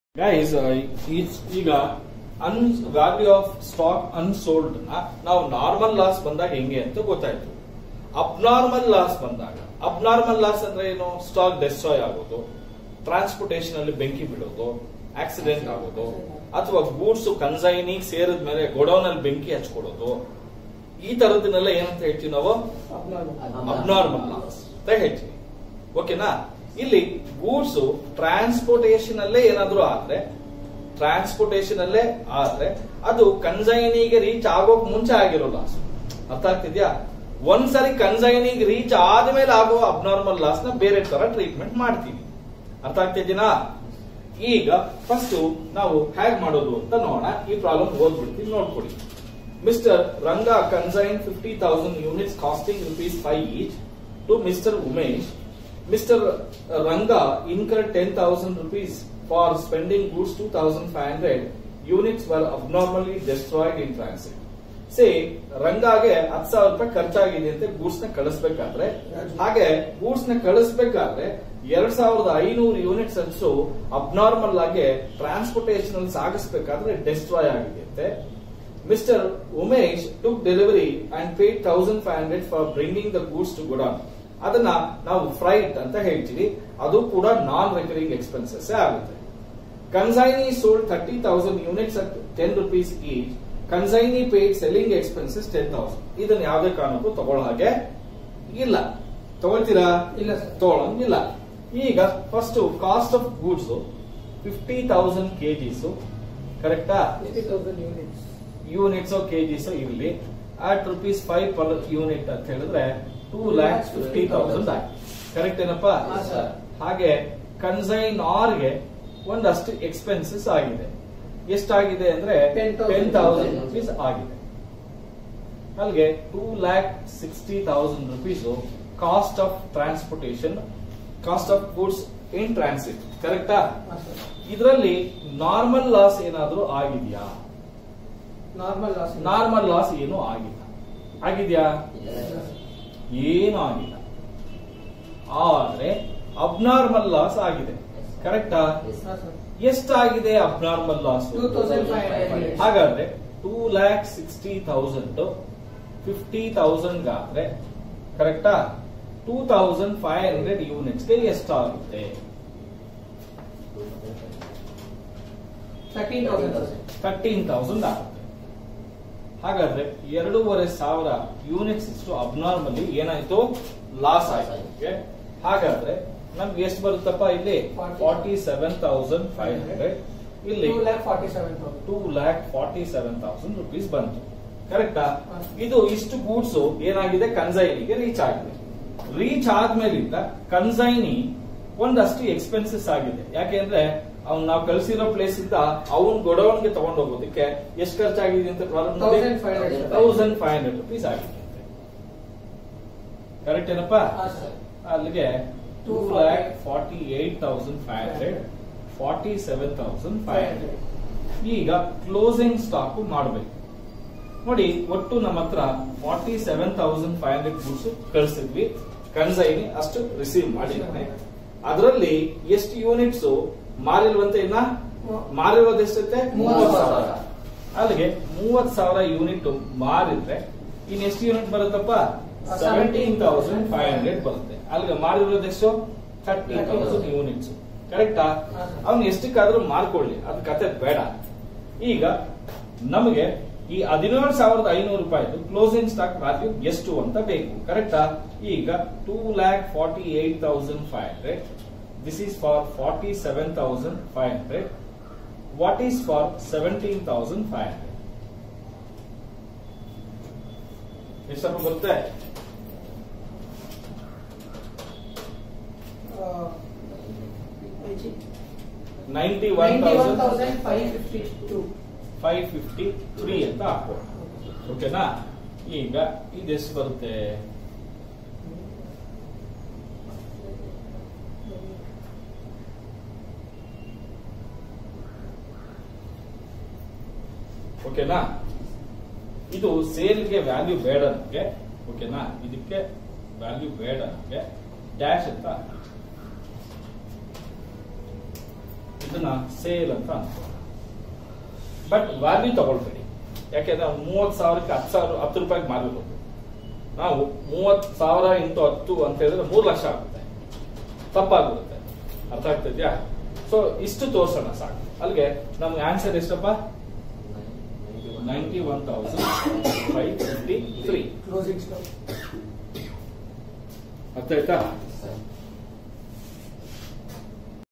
Guys ಈಗ on value of stock unsold ನ ನಾವು ನಾರ್ಮಲ್ ಲಾಸ್ ಬಂದಾಗ ಹೆಂಗೆ ಅಂತ ಗೊತ್ತಾಯ್ತು ಅಬ್ನಾರ್ಮಲ್ ಲಾಸ್ ಬಂದಾಗ ಅಬ್ನಾರ್ಮಲ್ ಲಾಸ್ ಅಂದ್ರೆ ಏನು ಸ್ಟಾಕ್ ಡೆಸ್ಟ್ರಾಯ್ ಆಗೋದು ಟ್ರಾನ್ಸ್ಪೋರ್ಟೇಷನ್ ಅಲ್ಲಿ ಬೆಂಕಿ ಬೀಳೋದು ಆಕ್ಸಿಡೆಂಟ್ ಆಗೋದು ಅಥವಾ ಗೂಡ್ಸ್ ಕನ್ಸೈನಿಗೆ ಸೇರಿದ ಮೇಲೆ ಗೋಡೌನ್ ಅಲ್ಲಿ ಬೆಂಕಿ ಹಚ್ಕೊಡೋದು ಈ ತರದನ್ನೆಲ್ಲ ಏನಂತ ಹೇಳ್ತೀವಿ ನಾವು ಅಬ್ನಾರ್ಮಲ್ ಲಾಸ್ ಅಂತ ಹೇಳ್ತೀವಿ ಓಕೆನಾ ಇಲ್ಲಿ ಗೂಡ್ಸ್ ಟ್ರಾನ್ಸ್ಪೋರ್ಟೇಷನ್ ಅಲ್ಲೇ ಏನಾದ್ರೂ ಆದ್ರೆ ಟ್ರಾನ್ಸ್ಪೋರ್ಟೇಷನ್ ಅಲ್ಲೇ ಆದ್ರೆ ಅದು ಕನ್ಸೈನಿಗೆ ರೀಚ್ ಆಗೋಕ್ ಮುಂಚೆ ಆಗಿರೋ ಲಾಸ್ ಅರ್ಥ ಆಗ್ತಿದ್ಯಾ ಒಂದ್ಸರಿ ಕನ್ಸೈನಿಗೆ ರೀಚ್ ಆದ್ಮೇಲೆ ಆಗೋ ಅಬ್ನಾರ್ಮಲ್ ಲಾಸ್ ನ ಬೇರೆ ತರ ಟ್ರೀಟ್ಮೆಂಟ್ ಮಾಡ್ತೀವಿ ಅರ್ಥ ಆಗ್ತಿದ್ದೀನಾ ಈಗ ಫಸ್ಟ್ ನಾವು ಹೇಗ್ ಮಾಡೋದು ಅಂತ ನೋಡೋಣ ಈ ಪ್ರಾಬ್ಲಮ್ ಓದ್ಬಿಡ್ತೀವಿ ನೋಡ್ಕೊಡಿ mister Ranga consign fifty thousand units costing rupees five each to mister Umesh Mr. Ranga incurred 10,000 rupees for spending goods 2,500 units were abnormally destroyed in transit. Say ರಂಗಾಗೆ ಹತ್ತು ಸಾವಿರ ರೂಪಾಯಿ ಖರ್ಚಾಗಿದೆ ಅಂತ ಗೂಡ್ಸ್ ನ ಕಳಿಸ್ಬೇಕಾದ್ರೆ ಹಾಗೆ ಗೂಡ್ಸ್ ನ ಕಳಿಸ್ಬೇಕಾದ್ರೆ ಎರಡ್ ಸಾವಿರದ ಐನೂರು ಯೂನಿಟ್ಸ್ ಅಷ್ಟು ಅಬ್ನಾರ್ಮಲ್ ಆಗಿ ಟ್ರಾನ್ಸ್ಪೋರ್ಟೇಷನ್ ಅಲ್ಲಿ ಸಾಗಿಸ್ಬೇಕಾದ್ರೆ ಡೆಸ್ಟ್ರಾಯ್ ಆಗಿದೆ ಅಂತೆ mister Umesh took delivery and paid thousand five hundred for bringing the goods to godown ಅದನ್ನ ನಾವು ಫ್ರೈಟ್ ಅಂತ ಹೇಳ್ತೀವಿ ಅದು ಕೂಡ ನಾನ್ ರೆಕರಿಂಗ್ ಎಕ್ಸ್ಪೆನ್ಸಸ್ ಆಗುತ್ತೆ consignee sold thirty thousand units at ten rupees each consignee paid selling expenses ten thousand ಇದನ್ನ ಯಾವುದೇ ಕಾರಣಕ್ಕೂ ತಗೊಳ್ಳೋ ಹಾಗೆ ಇಲ್ಲ ತಗೊಳ್ತೀರಾ ಇಲ್ಲ ಸರ್. ತಗೊಳಂಗಿಲ್ಲ ಈಗ first cost of goods fifty thousand KGs ಕರೆಕ್ಟಾ ಯೂನಿಟ್ಸ್ ಯೂನಿಟ್ಸ್ ಕೆಜಿಸ್ ಇರಲಿ at rupees five per unit ಅಂತ ಹೇಳಿದ್ರೆ ಟೂ ಲ್ಯಾಕ್ಸ್ ಫಿಫ್ಟಿ ತೌಸಂಡ್ ಆಗಿ ಕರೆಕ್ಟ್ ಏನಪ್ಪಾ ಹಾ, ಸರ್. ಹಾಗೆ ಕನ್ಸೈನ್ ಆರ್ಗೆ ಒಂದಷ್ಟು ಎಕ್ಸ್ಪೆನ್ಸಸ್ ಆಗಿದೆ ಎಷ್ಟಾಗಿದೆ ಅಂದ್ರೆ 10,000 ಟೆನ್ ತೌಸಂಡ್ ರುಪೀಸ್ ಆಗಿದೆ ಅಲ್ಲಿಗೆ two lakh sixty thousand rupees cost of transportation cost of goods in transit ಕರೆಕ್ಟಾ ಇದರಲ್ಲಿ ನಾರ್ಮಲ್ ಲಾಸ್ ಏನಾದ್ರೂ ಆಗಿದೆಯಾ ನಾರ್ಮಲ್ ಲಾಸ್ ನಾರ್ಮಲ್ ಲಾಸ್ ಏನು ಆಗಿಲ್ಲ ಆಗಿದ್ಯಾ ಏನು ಆಗಿಲ್ಲ ಆದ್ರೆ ಅಬ್ನಾರ್ಮಲ್ ಲಾಸ್ ಆಗಿದೆ ಕರೆಕ್ಟಾ ಎಷ್ಟಾಗಿದೆ ಅಬ್ನಾರ್ಮಲ್ ಲಾಸ್ 2,500. ಹಾಗಾದ್ರೆ two lakh sixty thousand fifty thousand ಆದ್ರೆ ಕರೆಕ್ಟಾ ಟೂ ತೌಸಂಡ್ ಫೈವ್ ಹಂಡ್ರೆಡ್ ಯೂನಿಟ್ಸ್ಗೆ ಎಷ್ಟಾಗುತ್ತೆ ತರ್ಟೀನ್ ತೌಸಂಡ್ ತರ್ಟೀನ್ ತೌಸಂಡ್ ಆಗುತ್ತೆ ಹಾಗಾದ್ರೆ ಎರಡೂವರೆ ಸಾವಿರ ಯೂನಿಟ್ಸ್ ಇಷ್ಟು ಅಬ್ನಾರ್ಮಲಿ ಏನಾಯ್ತು ಲಾಸ್ ಆಯ್ತು Okay? ಹಾಗಾದ್ರೆ ನಮ್ಗೆ ಎಷ್ಟು ಬರುತ್ತಪ್ಪ ಇಲ್ಲಿ Forty. Forty seven thousand five hundred ಇಲ್ಲಿ two lakh forty seven thousand two lakh forty seven thousand rupees ಬಂತು ಕರೆಕ್ಟಾ ಹಾ. ಇದು ಇಷ್ಟು ಗೂಡ್ಸ್ ಏನಾಗಿದೆ ಕನ್ಸೈನಿಗೆ ರೀಚ್ ಆಗಿದೆ ರೀಚ್ ಆದ್ಮೇಲಿಂದ ಕನ್ಸೈನಿ ಒಂದಷ್ಟು ಎಕ್ಸ್ಪೆನ್ಸಸ್ ಆಗಿದೆ ಯಾಕೆಂದ್ರೆ ಅವ್ನ್ ನಾವು ಕಳ್ಸಿರೋ ಪ್ಲೇಸ್ ಇಂದ ಅವನ್ ಗೋಡೌನ್ಗೆ ತಗೊಂಡ್ ಹೋಗೋದಕ್ಕೆ ಎಷ್ಟು ಖರ್ಚಾಗಿದೆ ಅಂತ problem 1,500. Thousand five hundred rupees ಆಗಿದೆ ಕರೆಕ್ಟ್ ಏನಪ್ಪಾ ಅಲ್ಲಿಗೆ two lakh forty eight thousand five hundred forty seven thousand five hundred ಈಗ ಕ್ಲೋಸಿಂಗ್ ಸ್ಟಾಕ್ ಮಾಡಬೇಕು ನೋಡಿ ಒಟ್ಟು ನಮ್ಮ ಹತ್ರ forty seven thousand five hundred goods ಕಳಿಸಿದ್ವಿ ಕನ್ಸೈನಿ ಅಷ್ಟು ರಿಸೀವ್ ಮಾಡಿದ್ದಾನೆ ಅದರಲ್ಲಿ ಎಷ್ಟು ಯೂನಿಟ್ಸ್ ಮಾರಿಲ್ವಂತೆ ಇನ್ನ ಮಾರಿರೋದು ಎಷ್ಟೈತೆ ಮೂವತ್ ಸಾವಿರ ಅಲ್ಲಿಗೆ ಮೂವತ್ ಸಾವಿರ ಯೂನಿಟ್ ಮಾರಿದ್ರೆ ಇನ್ ಎಷ್ಟು ಯೂನಿಟ್ ಬರುತ್ತಪ್ಪ ಸೆವೆಂಟೀನ್ ತೌಸಂಡ್ ಫೈವ್ ಹಂಡ್ರೆಡ್ ಬರುತ್ತೆ ಅಲ್ಲಿಗೆ ಮಾರಿರೋದು ಎಷ್ಟು ಥರ್ಟಿ ತೌಸಂಡ್ ಯೂನಿಟ್ಸ್ ಕರೆಕ್ಟಾ ಹಾ, ಸರ್. ಅವ್ನು ಎಷ್ಟಕ್ಕಾದ್ರೂ ಮಾರ್ಕೊಳ್ಳಿ ಅದ್ ಕತೆ ಬೇಡ ಈಗ ನಮಗೆ ಈ ಹದಿನೇಳು ಸಾವಿರದ ಐನೂರು ರೂಪಾಯಿದು ಕ್ಲೋಸಿಂಗ್ ಸ್ಟಾಕ್ ವ್ಯಾಲ್ಯೂ ಎಷ್ಟು ಅಂತ ಬೇಕು ಕರೆಕ್ಟಾ ಈಗ two lakh forty eight thousand five hundred this is for forty seven thousand five hundred what is for seventeen thousand five hundred ಎಷ್ಟಪ್ಪ ಬರುತ್ತೆ ninety one ninety one thousand thousand five fifty two five fifty three ಅಂತ ಹಾಕೋಣ ಓಕೆನಾ ಈಗ ಇದೆಷ್ಟು ಬರುತ್ತೆ ಓಕೆನಾ ಇದು ಸೇಲ್ಗೆ ವ್ಯಾಲ್ಯೂ ಬೇಡ ನಮಗೆ ಓಕೆನಾ ಇದಕ್ಕೆ ವ್ಯಾಲ್ಯೂ ಬೇಡ ನಮಗೆ ಡ್ಯಾಶ್ ಅಂತ ಹಾಕಿ. ಇದನ್ನ ಸೇಲ್ ಅಂತ ಅನ್ಕೋಣ ಬಟ್ ವ್ಯಾಲ್ಯೂ ತಗೊಳ್ಬೇಡಿ ಯಾಕೆಂದ್ರೆ ಅವ್ನು ಮೂವತ್ ಸಾವಿರಕ್ಕೆ ಹತ್ತು ಸಾವಿರ ಹತ್ತು ರೂಪಾಯಿಗೆ ಮಾರಿರೋದು ನಾವು ಮೂವತ್ ಸಾವಿರ ಇಂಟು ಹತ್ತು ಅಂತ ಹೇಳಿದ್ರೆ ಮೂರು ಲಕ್ಷ ಆಗುತ್ತೆ ತಪ್ಪಾಗ್ಬಿಡುತ್ತೆ ಅರ್ಥ ಆಗ್ತಿದ್ಯಾ ಸೊ ಇಷ್ಟು ತೋರ್ಸೋಣ ಸಾಕು ಅಲ್ಲಿಗೆ ನಮ್ಗೆ ಆನ್ಸರ್ ಎಷ್ಟಪ್ಪ ninety one thousand five fifty three closing stock ಅರ್ಥ ಆಯ್ತಾ ಸರ್